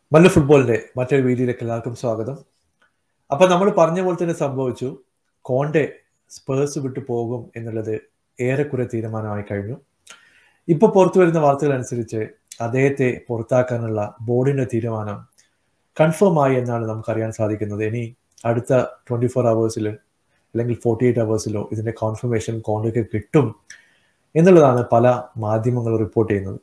മല്ല ഫുട്ബോളിന്റെ മറ്റൊരു വീഡിയോയിലേക്ക് എല്ലാവർക്കും സ്വാഗതം അപ്പൊ നമ്മൾ പറഞ്ഞ പോലെ തന്നെ സംഭവിച്ചു കോണ്ടെ സ്പേഴ്സ് വിട്ടു പോകും എന്നുള്ളത് ഏറെക്കുറെ തീരുമാനമായി കഴിഞ്ഞു ഇപ്പൊ പുറത്തു വരുന്ന വാർത്തകൾ അനുസരിച്ച് അദ്ദേഹത്തെ പുറത്താക്കാനുള്ള ബോർഡിന്റെ തീരുമാനം കൺഫേം ആയി എന്നാണ് നമുക്ക് അറിയാൻ സാധിക്കുന്നത് ഇനി അടുത്ത ട്വന്റി ഫോർ അവേഴ്സിൽ അല്ലെങ്കിൽ ഫോർട്ടി എയ്റ്റ് അവേഴ്സിലോ ഇതിന്റെ കോൺഫർമേഷൻ കോണ്ടയ്ക്ക് കിട്ടും എന്നുള്ളതാണ് പല മാധ്യമങ്ങളും റിപ്പോർട്ട് ചെയ്യുന്നത്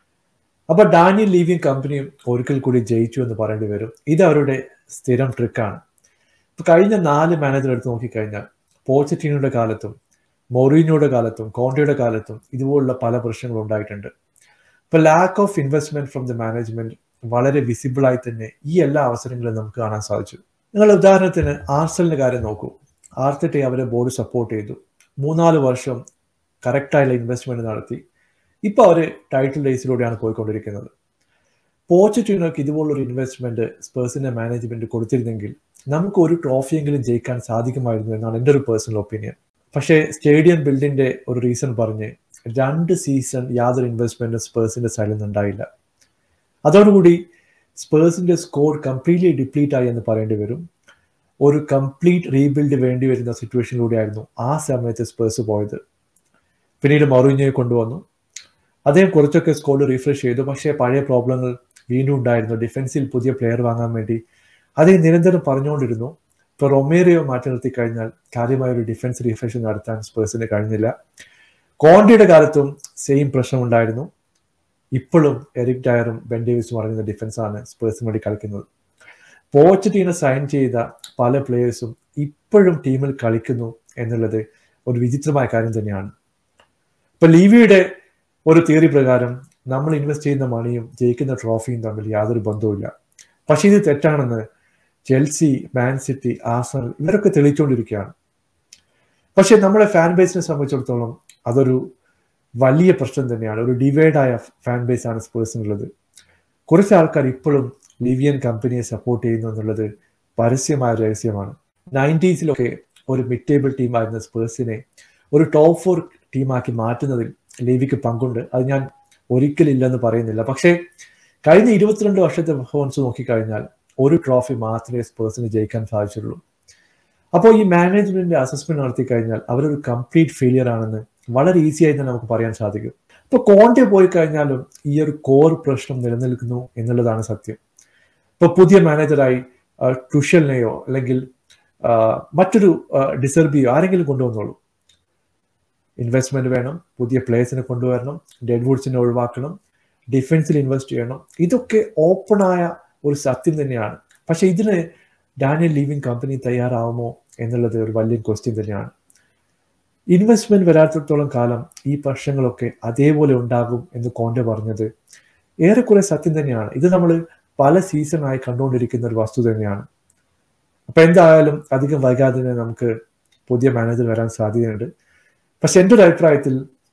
അപ്പൊ ഡാനിയൽ ലീവിങ് കമ്പനിയും ഒരിക്കൽ കൂടി ജയിച്ചു എന്ന് പറയേണ്ടി വരും ഇത് അവരുടെ സ്ഥിരം ട്രിക്കാണ് ഇപ്പൊ കഴിഞ്ഞ നാല് മാനേജർ എടുത്ത് നോക്കിക്കഴിഞ്ഞാൽ പോച്ചറ്റീനോയുടെ കാലത്തും മൊറീനോയുടെ കാലത്തും കോണ്ടയുടെ കാലത്തും ഇതുപോലുള്ള പല പ്രശ്നങ്ങളും ഉണ്ടായിട്ടുണ്ട് ഇപ്പൊ lack of investment from the management വളരെ വിസിബിൾ ആയി തന്നെ ഈ എല്ലാ അവസരങ്ങളും നമുക്ക് കാണാൻ സാധിച്ചു നിങ്ങൾ ഉദാഹരണത്തിന് ആർസലിന്റെ കാര്യം നോക്കൂ ആർത്തിട്ടെ അവരെ ബോർഡ് സപ്പോർട്ട് ചെയ്തു മൂന്നാല് വർഷം കറക്റ്റായുള്ള ഇൻവെസ്റ്റ്മെന്റ് നടത്തി ഇപ്പൊ അവര് ടൈറ്റിൽ റേസിലൂടെയാണ് പോയിക്കൊണ്ടിരിക്കുന്നത് പോച്ചറ്റീനോക്ക് ഇതുപോലൊരു ഇൻവെസ്റ്റ്മെന്റ് സ്പേഴ്സിന്റെ മാനേജ്മെന്റ് കൊടുത്തിരുന്നെങ്കിൽ നമുക്ക് ഒരു ട്രോഫിയെങ്കിലും ജയിക്കാൻ സാധിക്കുമായിരുന്നു എന്നാണ് എൻ്റെ ഒരു പേഴ്സണൽ ഒപ്പീനിയൻ പക്ഷേ സ്റ്റേഡിയം ബിൽഡിന്റെ ഒരു റീസൺ പറഞ്ഞ് രണ്ട് സീസൺ യാതൊരു ഇൻവെസ്റ്റ്മെന്റും സ്പേഴ്സിന്റെ സൈഡിൽ നിന്ന് ഉണ്ടായില്ല അതോടുകൂടി സ്പേഴ്സിന്റെ സ്കോർ കംപ്ലീറ്റ്ലി ഡിപ്ലീറ്റ് ആയി എന്ന് പറയേണ്ടി വരും ഒരു കംപ്ലീറ്റ് റീബിൽഡ് വേണ്ടി വരുന്ന സിറ്റുവേഷനിലൂടെയായിരുന്നു ആ സമയത്ത് സ്പേഴ്സ് പോയത് പിന്നീട് മൊറീഞ്ഞോയെ കൊണ്ടുവന്നു അദ്ദേഹം കുറച്ചൊക്കെ സ്കോർ റീഫ്രഷ് ചെയ്തു പക്ഷേ പഴയ പ്രോബ്ലങ്ങൾ വീണ്ടും ഉണ്ടായിരുന്നു ഡിഫൻസിൽ പുതിയ പ്ലെയർ വാങ്ങാൻ വേണ്ടി അദ്ദേഹം നിരന്തരം പറഞ്ഞുകൊണ്ടിരുന്നു ഇപ്പോൾ റൊമേറിയോ മാറ്റി നിർത്തി കഴിഞ്ഞാൽ കാര്യമായ ഒരു ഡിഫൻസ് റീഫ്രഷ് നടത്താൻ സ്പേഴ്സിന് കഴിഞ്ഞില്ല കോണ്ടിയുടെ കാലത്തും സെയിം പ്രശ്നം ഉണ്ടായിരുന്നു ഇപ്പോഴും എറിക് ഡയറും ബെൻ ഡേവിസും അടങ്ങുന്ന ഡിഫൻസാണ് സ്പേഴ്സിന് വേണ്ടി കളിക്കുന്നത് പോച്ചറ്റീനെ സൈൻ ചെയ്ത പല പ്ലേയേഴ്സും ഇപ്പോഴും ടീമിൽ കളിക്കുന്നു എന്നുള്ളത് ഒരു വിചിത്രമായ കാര്യം തന്നെയാണ് ഇപ്പൊ ലീവിയുടെ ഒരു തിയറി പ്രകാരം നമ്മൾ ഇൻവെസ്റ്റ് ചെയ്യുന്ന മണിയും ജയിക്കുന്ന ട്രോഫിയും തമ്മിൽ യാതൊരു ബന്ധവുമില്ല പക്ഷെ ഇത് തെറ്റാണെന്ന് ചെൽസി മാൻ സിറ്റി ആസണൽ ഇവരൊക്കെ തെളിയിച്ചുകൊണ്ടിരിക്കുകയാണ് പക്ഷെ നമ്മുടെ ഫാൻ ബേസിനെ സംബന്ധിച്ചിടത്തോളം അതൊരു വലിയ പ്രശ്നം തന്നെയാണ് ഒരു ഡിവൈഡായ ഫാൻ ബേസ് ആണ് സ്പേഴ്സിനുള്ളത് കുറച്ച് ആൾക്കാർ ഇപ്പോഴും ലിവിയൻ കമ്പനിയെ സപ്പോർട്ട് ചെയ്യുന്നു എന്നുള്ളത് പരസ്യമായ രഹസ്യമാണ് നയൻറ്റീസിലൊക്കെ ഒരു മിഡ് ടേബിൾ ടീമായിരുന്ന സ്പേഴ്സിനെ ഒരു ടോപ്പ് ഫോർ ടീമാക്കി മാറ്റുന്നതിൽ ലേവിക്ക് പങ്കുണ്ട് അത് ഞാൻ ഒരിക്കലില്ലെന്ന് പറയുന്നില്ല പക്ഷേ കഴിഞ്ഞ ഇരുപത്തിരണ്ട് വർഷത്തെ പെർഫോമൻസ് നോക്കിക്കഴിഞ്ഞാൽ ഒരു ട്രോഫി മാത്രമേ സ്പേഴ്സിന് ജയിക്കാൻ സാധിച്ചുള്ളൂ അപ്പോൾ ഈ മാനേജ്മെന്റിന്റെ അസസ്മെന്റ് നടത്തി കഴിഞ്ഞാൽ അവരൊരു കംപ്ലീറ്റ് ഫെയിലിയർ ആണെന്ന് വളരെ ഈസി ആയി തന്നെ നമുക്ക് പറയാൻ സാധിക്കും ഇപ്പൊ കോണ്ടെ പോയി കഴിഞ്ഞാലും ഈ ഒരു കോർ പ്രശ്നം നിലനിൽക്കുന്നു എന്നുള്ളതാണ് സത്യം ഇപ്പൊ പുതിയ മാനേജറായി ടുഷലിനെയോ അല്ലെങ്കിൽ മറ്റൊരു ഡിസർബിയോ ആരെങ്കിലും കൊണ്ടുവന്നോളൂ ഇൻവെസ്റ്റ്മെന്റ് വേണം പുതിയ പ്ലേയേഴ്സിനെ കൊണ്ടുവരണം ഡെഡ് വുഡ്സിനെ ഒഴിവാക്കണം ഡിഫൻസിൽ ഇൻവെസ്റ്റ് ചെയ്യണം ഇതൊക്കെ ഓപ്പണായ ഒരു സത്യം തന്നെയാണ് പക്ഷെ ഇതിന് ഡാനിയൽ ലീവിംഗ് കമ്പനി തയ്യാറാവുമോ എന്നുള്ളത് ഒരു വലിയ ക്വസ്റ്റ്യൻ തന്നെയാണ് ഇൻവെസ്റ്റ്മെന്റ് വരാത്തിടത്തോളം കാലം ഈ പ്രശ്നങ്ങളൊക്കെ അതേപോലെ ഉണ്ടാകും എന്ന് കോണ്ടെ പറഞ്ഞത് ഏറെക്കുറെ സത്യം തന്നെയാണ് ഇത് നമ്മൾ പല സീസണായി കണ്ടുകൊണ്ടിരിക്കുന്ന ഒരു വസ്തു തന്നെയാണ് അപ്പൊ എന്തായാലും അധികം വൈകാതെ തന്നെ നമുക്ക് പുതിയ മാനേജർ വരാൻ സാധ്യതയുണ്ട് പക്ഷെ എൻ്റെ ഒരു അഭിപ്രായത്തിൽ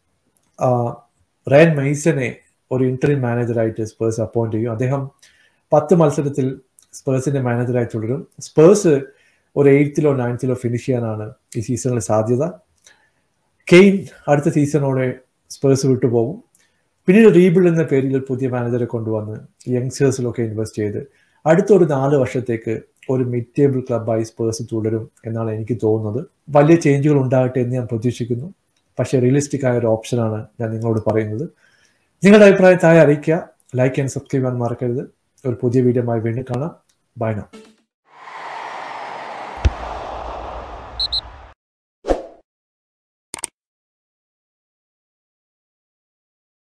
റയൻ മെയ്സനെ ഒരു ഇന്റർവ്യൂ മാനേജറായിട്ട് സ്പേഴ്സ് അപ്പോയിന്റ് ചെയ്യും അദ്ദേഹം പത്ത് മത്സരത്തിൽ സ്പേഴ്സിന്റെ മാനേജറായി തുടരും സ്പേഴ്സ് ഒരു എയ്ത്തിലോ നയൻത്തിലോ ഫിനിഷ് ചെയ്യാനാണ് ഈ സീസണിൽ സാധ്യത കെയിൻ അടുത്ത സീസണോടെ സ്പേഴ്സ് വിട്ടുപോകും പിന്നീട് റീബിൾഡ് എന്ന പേരിൽ പുതിയ മാനേജറെ കൊണ്ടുവന്ന് യങ്സ്റ്റേഴ്സിലൊക്കെ ഇൻവെസ്റ്റ് ചെയ്ത് അടുത്തൊരു നാല് വർഷത്തേക്ക് ഒരു മിഡ് ടേബിൾ ക്ലബായി സ്പേഴ്സ് തുടരും എന്നാണ് എനിക്ക് തോന്നുന്നത് വലിയ ചേഞ്ചുകൾ ഉണ്ടാകട്ടെ എന്ന് ഞാൻ പ്രതീക്ഷിക്കുന്നു പക്ഷേ റിയലിസ്റ്റിക് ആയ ഒരു ഓപ്ഷനാണ് ഞാൻ നിങ്ങളോട് പറയുന്നത് നിങ്ങളുടെ അഭിപ്രായം താഴെ അറിയിക്കുക ലൈക്ക് ആൻഡ് സബ്സ്ക്രൈബ് ചെയ്യാൻ മറക്കരുത് ഒരു പുതിയ വീഡിയോ വീണ്ടും കാണാം ബൈ നോ